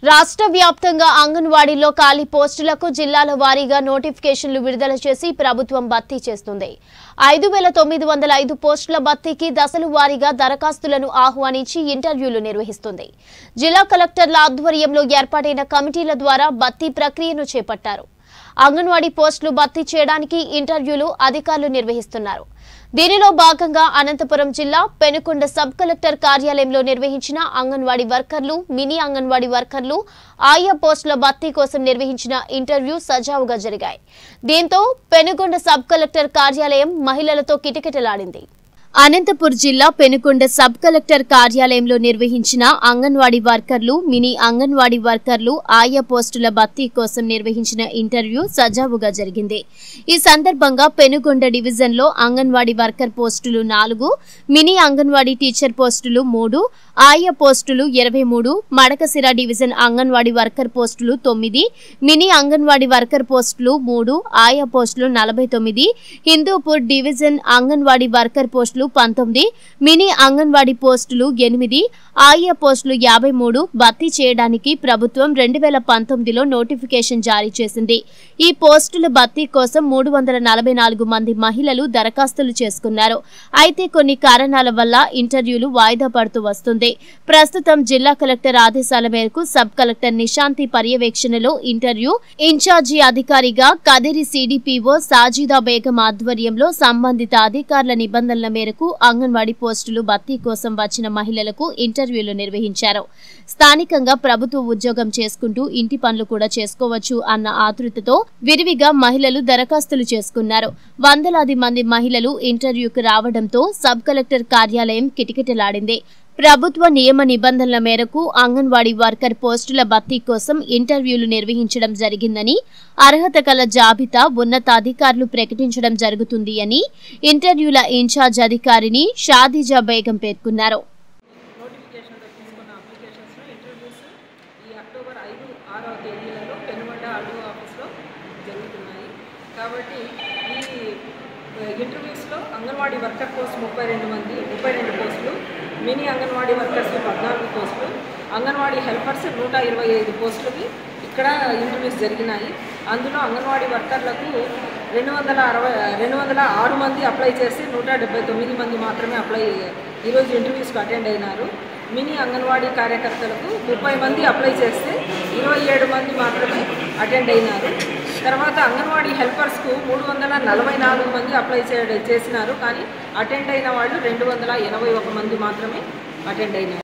రాష్ట్ర వ్యాప్తంగా అంగన్వాడీలో ఖాళీ పోస్టులకు జిల్లాల వారీగా నోటిఫికేషన్లు విడుదల చేసి ప్రభుత్వం భర్తీ చేస్తుంది ఐదు వేల తొమ్మిది వందల ఐదు పోస్టుల భర్తీకి దశల వారీగా దరఖాస్తులను ఆహ్వానించి ఇంటర్వ్యూలు నిర్వహిస్తుంది జిల్లా కలెక్టర్ల ఆధ్వర్యంలో ఏర్పాటైన కమిటీల ద్వారా భర్తీ ప్రక్రియను చేపట్టారు అంగన్వాడీ పోస్టులు భర్తీ చేయడానికి ఇంటర్వ్యూలు అధికారులు నిర్వహిస్తున్నారు దీనిలో భాగంగా అనంతపురం జిల్లా పెనుకొండ సబ్ కలెక్టర్ కార్యాలయంలో నిర్వహించిన అంగన్వాడీ వర్కర్లు మినీ అంగన్వాడీ వర్కర్లు ఆయా పోస్టుల భర్తీ కోసం నిర్వహించిన ఇంటర్వ్యూ సజావుగా జరిగాయి దీంతో పెనుకొండ సబ్ కలెక్టర్ కార్యాలయం మహిళలతో కిటకిటలాడింది అనంతపూర్ జిల్లా పెనుకొండ సబ్ కలెక్టర్ కార్యాలయంలో నిర్వహించిన అంగన్వాడీ వర్కర్లు మినీ అంగన్వాడీ వర్కర్లు ఆయా పోస్టుల భర్తీ కోసం నిర్వహించిన ఇంటర్వ్యూ సజావుగా జరిగింది ఈ సందర్భంగా పెనుగొండ డివిజన్లో అంగన్వాడీ వర్కర్ పోస్టులు నాలుగు మినీ అంగన్వాడీ టీచర్ పోస్టులు మూడు ఆయా పోస్టులు ఇరవై మూడు మడకసిర డివిజన్ అంగన్వాడీ వర్కర్ పోస్టులు తొమ్మిది మినీ అంగన్వాడీ వర్కర్ పోస్టులు మూడు ఆయా పోస్టులు నలభై తొమ్మిది హిందూపూర్ డివిజన్ అంగన్వాడీ వర్కర్ పోస్టులు పంతొమ్మిది మినీ అంగన్వాడీ పోస్టులు ఎనిమిది ఆయా పోస్టులు యాభై మూడు భర్తీ చేయడానికి ప్రభుత్వం రెండు వేల పంతొమ్మిదిలో నోటిఫికేషన్ జారీ చేసింది ఈ పోస్టుల భర్తీ కోసం మూడు వందల నలభై నాలుగు మంది మహిళలు దరఖాస్తులు చేసుకున్నారు అయితే కొన్ని కారణాల వల్ల ఇంటర్వ్యూలు వాయిదా పడుతూ వస్తుంది ప్రస్తుతం జిల్లా కలెక్టర్ ఆదేశాల మేరకు సబ్ కలెక్టర్ నిశాంతి పర్యవేక్షణలో ఇంటర్వ్యూ ఇన్ఛార్జి అధికారిగా కదిరి సిడిపిఓ సాజిదా బేగం ఆధ్వర్యంలో సంబంధిత అధికారుల నిబంధనల మేరకు అంగన్వాడీ పోస్టులు భర్తీ కోసం వచ్చిన మహిళలకు ఇంటర్వ్యూలు నిర్వహించారు స్థానికంగా ప్రభుత్వ ఉద్యోగం చేసుకుంటూ ఇంటి పనులు కూడా చేసుకోవచ్చు అన్న ఆతృతతో విరివిగా మహిళలు దరఖాస్తులు చేసుకున్నారు వందలాది మంది మహిళలు ఇంటర్వ్యూకు రావడంతో సబ్ కలెక్టర్ కార్యాలయం కిటకిటలాడింది ప్రభుత్వ నియమ నిబంధనల మేరకు అంగన్వాడీ వర్కర్ పోస్టుల భర్తీ కోసం ఇంటర్వ్యూలు నిర్వహించడం జరిగిందని అర్హత కల జాబితా ఉన్నతాధికారులు ప్రకటించడం జరుగుతుంది అని ఇంటర్వ్యూల ఇన్ఛార్జ్ అధికారిని షాదిజా బేగం పేర్కొన్నారు నోటిఫికేషన్లో తీసుకున్న అప్లికేషన్స్లో ఇంటర్వ్యూస్ ఈ అక్టోబర్ ఐదు ఆరో తేదీలలో పెనుగొండ ఆర్డో ఆఫీస్లో జరుగుతున్నాయి కాబట్టి ఈ ఇంటర్వ్యూస్లో అంగన్వాడీ వర్కర్ పోస్ట్ ముప్పై రెండు మంది ముప్పై రెండు పోస్టులు మినీ అంగన్వాడీ వర్కర్స్ పద్నాలుగు పోస్టులు అంగన్వాడీ హెల్పర్స్ నూట ఇరవై ఐదు పోస్టులకి ఇక్కడ ఇంటర్వ్యూస్ జరిగినాయి అందులో అంగన్వాడీ వర్కర్లకు రెండు వందల అరవై రెండు వందల ఆరు మంది అప్లై చేసి నూట డెబ్బై తొమ్మిది మంది మాత్రమే అప్లై ఈరోజు ఇంటర్వ్యూస్కి అటెండ్ అయినారు మినీ అంగన్వాడీ కార్యకర్తలకు ముప్పై మంది అప్లై చేస్తే ఇరవై ఏడు మంది మాత్రమే అటెండ్ అయినారు తర్వాత అంగన్వాడీ హెల్పర్స్కు మూడు వందల నలభై నాలుగు మంది అప్లై చే చేసినారు కానీ అటెండ్ అయిన వాళ్ళు రెండు వందల ఎనభై ఒక మంది మాత్రమే అటెండ్ అయినారు